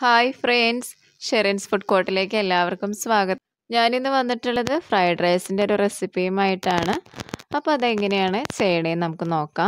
hi friends Sherin's food കോർട്ടിലേക്ക് എല്ലാവർക്കും സ്വാഗതം ഞാനിന്ന് വന്നിട്ടുള്ളത് ഫ്രൈഡ് റൈസിൻ്റെ ഒരു റെസിപ്പിയുമായിട്ടാണ് അപ്പോൾ അതെങ്ങനെയാണ് ചെയ്യണേന്ന് നമുക്ക് നോക്കാം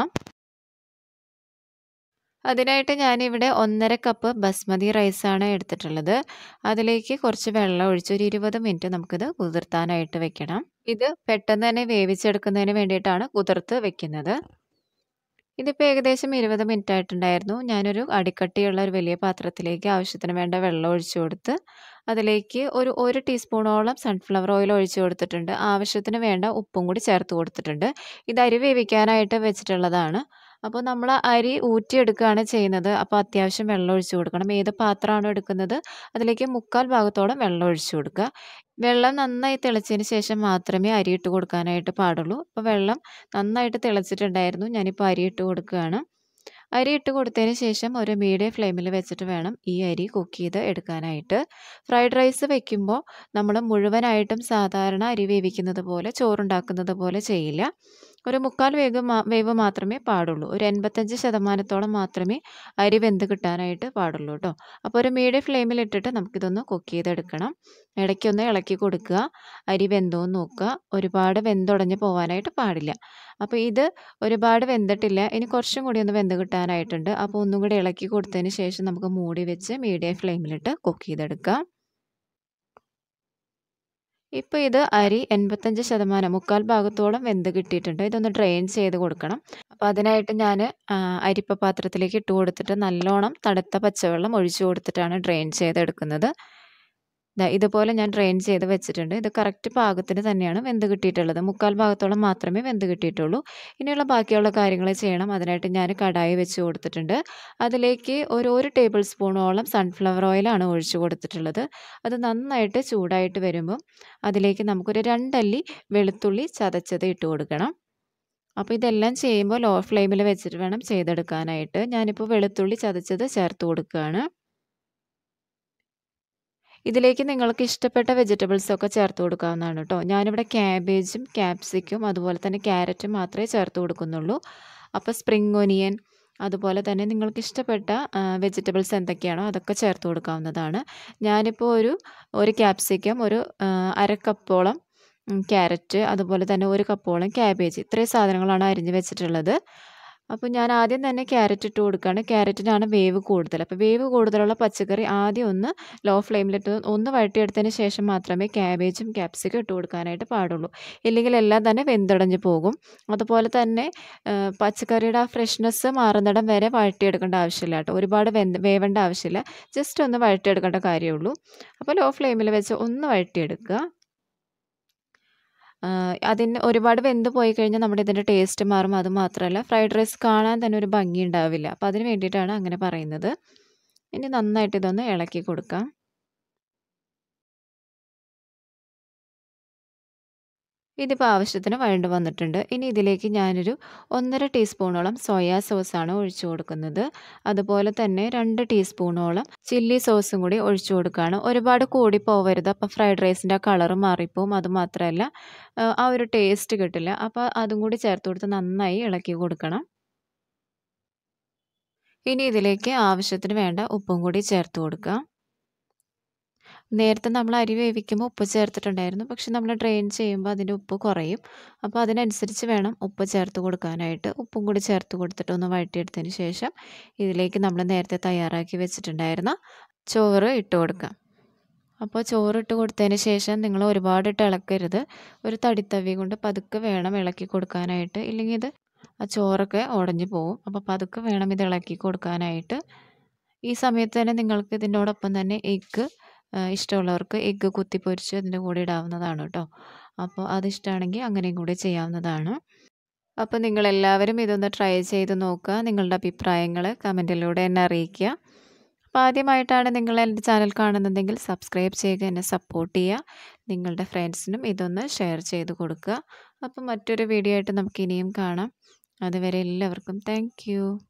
അതിനായിട്ട് ഞാനിവിടെ ഒന്നര കപ്പ് ബസ്മതി റൈസാണ് എടുത്തിട്ടുള്ളത് അതിലേക്ക് കുറച്ച് വെള്ളം ഒഴിച്ച് ഒരു ഇരുപത് മിനിറ്റ് നമുക്കിത് കുതിർത്താനായിട്ട് വെക്കണം ഇത് പെട്ടെന്ന് തന്നെ വേവിച്ചെടുക്കുന്നതിന് വേണ്ടിയിട്ടാണ് കുതിർത്ത് വെക്കുന്നത് ഇതിപ്പോൾ ഏകദേശം ഇരുപത് മിനിറ്റ് ആയിട്ടുണ്ടായിരുന്നു ഞാനൊരു അടിക്കട്ടിയുള്ള ഒരു വലിയ പാത്രത്തിലേക്ക് ആവശ്യത്തിന് വേണ്ട വെള്ളം ഒഴിച്ചു കൊടുത്ത് അതിലേക്ക് ഒരു ഒരു ടീസ്പൂണോളം സൺഫ്ലവർ ഓയിൽ ഒഴിച്ചു കൊടുത്തിട്ടുണ്ട് ആവശ്യത്തിന് വേണ്ട ഉപ്പും കൂടി ചേർത്ത് കൊടുത്തിട്ടുണ്ട് ഇത് അരി വേവിക്കാനായിട്ട് വെച്ചിട്ടുള്ളതാണ് അപ്പോൾ നമ്മൾ അരി ഊറ്റിയെടുക്കുകയാണ് ചെയ്യുന്നത് അപ്പോൾ അത്യാവശ്യം വെള്ളം ഒഴിച്ചു കൊടുക്കണം ഏത് പാത്രമാണോ എടുക്കുന്നത് അതിലേക്ക് മുക്കാൽ ഭാഗത്തോളം വെള്ളം ഒഴിച്ചു കൊടുക്കുക വെള്ളം നന്നായി തിളച്ചതിന് ശേഷം മാത്രമേ അരി ഇട്ട് കൊടുക്കാനായിട്ട് പാടുള്ളൂ അപ്പോൾ വെള്ളം നന്നായിട്ട് തിളച്ചിട്ടുണ്ടായിരുന്നു ഞാനിപ്പോൾ അരി ഇട്ട് കൊടുക്കുകയാണ് അരി ഇട്ട് കൊടുത്തതിന് ശേഷം ഒരു മീഡിയം ഫ്ലെയിമിൽ വെച്ചിട്ട് വേണം ഈ അരി കുക്ക് ചെയ്ത് എടുക്കാനായിട്ട് ഫ്രൈഡ് റൈസ് വെക്കുമ്പോൾ നമ്മൾ മുഴുവനായിട്ടും സാധാരണ അരി വേവിക്കുന്നത് പോലെ ചോറുണ്ടാക്കുന്നത് പോലെ ചെയ്യില്ല ഒരു മുക്കാൽ വേവ് മാ വേവ് മാത്രമേ പാടുള്ളൂ ഒരു എൺപത്തഞ്ച് ശതമാനത്തോളം മാത്രമേ അരി വെന്ത് കിട്ടാനായിട്ട് പാടുള്ളൂ കേട്ടോ അപ്പോൾ ഒരു മീഡിയം ഫ്ലെയിമിൽ ഇട്ടിട്ട് നമുക്കിതൊന്ന് കുക്ക് ചെയ്തെടുക്കണം ഇടയ്ക്കൊന്ന് ഇളക്കി കൊടുക്കുക അരി വെന്തോന്ന് നോക്കുക ഒരുപാട് വെന്തുടഞ്ഞ് പോകാനായിട്ട് പാടില്ല അപ്പോൾ ഇത് ഒരുപാട് വെന്തിട്ടില്ല ഇനി കുറച്ചും കൂടി ഒന്ന് വെന്ത് കിട്ടാനായിട്ടുണ്ട് അപ്പോൾ ഒന്നും കൂടി ഇളക്കി കൊടുത്തതിന് ശേഷം നമുക്ക് മൂടി വെച്ച് മീഡിയം ഫ്ലെയിമിലിട്ട് കുക്ക് ചെയ്തെടുക്കാം ഇപ്പോൾ ഇത് അരി എൺപത്തഞ്ച് ശതമാനം മുക്കാൽ ഭാഗത്തോളം വെന്ത് കിട്ടിയിട്ടുണ്ട് ഇതൊന്ന് ഡ്രെയിൻ ചെയ്ത് കൊടുക്കണം അപ്പോൾ അതിനായിട്ട് ഞാൻ അരിപ്പ പാത്രത്തിലേക്ക് ഇട്ട് കൊടുത്തിട്ട് നല്ലോണം തണുത്ത പച്ചവെള്ളം ഒഴിച്ചു കൊടുത്തിട്ടാണ് ഡ്രെയിൻ ചെയ്തെടുക്കുന്നത് ഇതുപോലെ ഞാൻ ഡ്രെയിൻ ചെയ്ത് വെച്ചിട്ടുണ്ട് ഇത് കറക്റ്റ് പാകത്തിന് തന്നെയാണ് വെന്ത് കിട്ടിയിട്ടുള്ളത് മുക്കാൽ ഭാഗത്തോളം മാത്രമേ വെന്ത് കിട്ടിയിട്ടുള്ളൂ ഇനിയുള്ള ബാക്കിയുള്ള കാര്യങ്ങൾ ചെയ്യണം അതിനായിട്ട് ഞാൻ കടായി വെച്ച് കൊടുത്തിട്ടുണ്ട് അതിലേക്ക് ഒരു ഒരു ടേബിൾ സ്പൂണോളം സൺഫ്ലവർ ഓയിലാണ് ഒഴിച്ചു കൊടുത്തിട്ടുള്ളത് അത് നന്നായിട്ട് ചൂടായിട്ട് വരുമ്പം അതിലേക്ക് നമുക്കൊരു രണ്ടല്ലി വെളുത്തുള്ളി ചതച്ചത് ഇട്ട് കൊടുക്കണം അപ്പോൾ ഇതെല്ലാം ചെയ്യുമ്പോൾ ലോ ഫ്ലെയിമിൽ വെച്ചിട്ട് വേണം ചെയ്തെടുക്കാനായിട്ട് ഞാനിപ്പോൾ വെളുത്തുള്ളി ചതച്ചത് ചേർത്ത് കൊടുക്കുകയാണ് ഇതിലേക്ക് നിങ്ങൾക്ക് ഇഷ്ടപ്പെട്ട വെജിറ്റബിൾസ് ഒക്കെ ചേർത്ത് കൊടുക്കാവുന്നതാണ് കേട്ടോ ഞാനിവിടെ ക്യാബേജും ക്യാപ്സിക്കും അതുപോലെ തന്നെ ക്യാരറ്റും മാത്രമേ ചേർത്ത് കൊടുക്കുന്നുള്ളൂ അപ്പോൾ സ്പ്രിംഗ് ഒനിയൻ അതുപോലെ തന്നെ നിങ്ങൾക്ക് ഇഷ്ടപ്പെട്ട വെജിറ്റബിൾസ് എന്തൊക്കെയാണോ അതൊക്കെ ചേർത്ത് കൊടുക്കാവുന്നതാണ് ഞാനിപ്പോൾ ഒരു ഒരു ക്യാപ്സിക്കം ഒരു അര കപ്പോളം ക്യാരറ്റ് അതുപോലെ തന്നെ ഒരു കപ്പോളം ക്യാബേജ് ഇത്രയും സാധനങ്ങളാണ് അരിഞ്ഞ് വെച്ചിട്ടുള്ളത് അപ്പോൾ ഞാൻ ആദ്യം തന്നെ ക്യാരറ്റ് ഇട്ട് കൊടുക്കുകയാണ് ക്യാരറ്റിനാണ് വേവ് കൂടുതൽ അപ്പോൾ വേവ് കൂടുതലുള്ള പച്ചക്കറി ആദ്യം ഒന്ന് ലോ ഫ്ലെയിമിലിട്ട് ഒന്ന് വഴറ്റിയെടുത്തതിന് ശേഷം മാത്രമേ ക്യാബേജും ക്യാപ്സിക്കും ഇട്ട് കൊടുക്കാനായിട്ട് പാടുള്ളൂ ഇല്ലെങ്കിൽ എല്ലാം തന്നെ വെന്തടഞ്ഞ് പോകും അതുപോലെ തന്നെ പച്ചക്കറിയുടെ ആ ഫ്രഷ്നെസ് മാറുന്നിടം വരെ വഴറ്റിയെടുക്കേണ്ട ആവശ്യമില്ല കേട്ടോ ഒരുപാട് വെന്ത് വേവേണ്ട ആവശ്യമില്ല ജസ്റ്റ് ഒന്ന് വഴറ്റിയെടുക്കേണ്ട കാര്യമുള്ളൂ അപ്പോൾ ലോ ഫ്ലെയിമിൽ വെച്ച് ഒന്ന് വഴറ്റിയെടുക്കുക അതിന് ഒരുപാട് വെന്ത് പോയി കഴിഞ്ഞാൽ നമ്മുടെ ഇതിൻ്റെ ടേസ്റ്റ് മാറും അത് മാത്രമല്ല ഫ്രൈഡ് റൈസ് കാണാൻ തന്നെ ഒരു ഭംഗി ഉണ്ടാവില്ല അപ്പോൾ അതിന് വേണ്ടിയിട്ടാണ് അങ്ങനെ പറയുന്നത് ഇനി നന്നായിട്ട് ഇതൊന്ന് ഇളക്കി കൊടുക്കാം ഇതിപ്പോൾ ആവശ്യത്തിന് വഴണ്ട് വന്നിട്ടുണ്ട് ഇനി ഇതിലേക്ക് ഞാനൊരു ഒന്നര ടീസ്പൂണോളം സോയാ സോസാണ് ഒഴിച്ചു കൊടുക്കുന്നത് അതുപോലെ തന്നെ രണ്ട് ടീസ്പൂണോളം ചില്ലി സോസും കൂടി ഒഴിച്ചു കൊടുക്കുകയാണ് ഒരുപാട് കൂടി പോവരുത് അപ്പോൾ ഫ്രൈഡ് റൈസിൻ്റെ കളർ മാറിപ്പോവും അത് മാത്രമല്ല ആ ഒരു ടേസ്റ്റ് കിട്ടില്ല അപ്പോൾ അതും കൂടി ചേർത്ത് കൊടുത്ത് നന്നായി ഇളക്കി കൊടുക്കണം ഇനി ഇതിലേക്ക് ആവശ്യത്തിന് വേണ്ട ഉപ്പും കൂടി ചേർത്ത് കൊടുക്കുക നേരത്തെ നമ്മൾ അരി വേവിക്കുമ്പോൾ ഉപ്പ് ചേർത്തിട്ടുണ്ടായിരുന്നു പക്ഷെ നമ്മൾ ഡ്രെയിൻ ചെയ്യുമ്പോൾ അതിൻ്റെ ഉപ്പ് കുറയും അപ്പോൾ അതിനനുസരിച്ച് വേണം ഉപ്പ് ചേർത്ത് കൊടുക്കാനായിട്ട് ഉപ്പും കൂടി ചേർത്ത് കൊടുത്തിട്ട് ഒന്ന് വഴറ്റിയെടുത്തതിന് ശേഷം ഇതിലേക്ക് നമ്മൾ നേരത്തെ തയ്യാറാക്കി വെച്ചിട്ടുണ്ടായിരുന്ന ചോറ് ഇട്ട് കൊടുക്കാം അപ്പോൾ ചോറ് ഇട്ട് കൊടുത്തതിന് ശേഷം നിങ്ങൾ ഒരുപാട് ഇട്ട് ഇളക്കരുത് ഒരു തടിത്തവി കൊണ്ട് പതുക്കെ വേണം ഇളക്കി കൊടുക്കാനായിട്ട് ഇല്ലെങ്കിൽ ഇത് ആ ചോറൊക്കെ ഉടഞ്ഞു പോകും അപ്പോൾ പതുക്കെ വേണം ഇത് ഇളക്കി കൊടുക്കാനായിട്ട് ഈ സമയത്ത് തന്നെ നിങ്ങൾക്ക് ഇതിനോടൊപ്പം തന്നെ എഗ്ഗ് ഇഷ്ടമുള്ളവർക്ക് എഗ്ഗ് കുത്തിപ്പൊരിച്ച് അതിൻ്റെ കൂടെ ഇടാവുന്നതാണ് കേട്ടോ അപ്പോൾ അതിഷ്ടമാണെങ്കിൽ അങ്ങനെയും കൂടി ചെയ്യാവുന്നതാണ് അപ്പോൾ നിങ്ങളെല്ലാവരും ഇതൊന്ന് ട്രൈ ചെയ്ത് നോക്കുക നിങ്ങളുടെ അഭിപ്രായങ്ങൾ കമൻറ്റിലൂടെ എന്നെ അറിയിക്കുക അപ്പോൾ ആദ്യമായിട്ടാണ് നിങ്ങൾ എൻ്റെ ചാനൽ കാണുന്നതെങ്കിൽ സബ്സ്ക്രൈബ് ചെയ്യുക എന്നെ സപ്പോർട്ട് ചെയ്യുക നിങ്ങളുടെ ഫ്രണ്ട്സിനും ഇതൊന്ന് ഷെയർ ചെയ്ത് കൊടുക്കുക അപ്പോൾ മറ്റൊരു വീഡിയോ ആയിട്ട് നമുക്ക് ഇനിയും കാണാം അതുവരെ എല്ലാവർക്കും താങ്ക്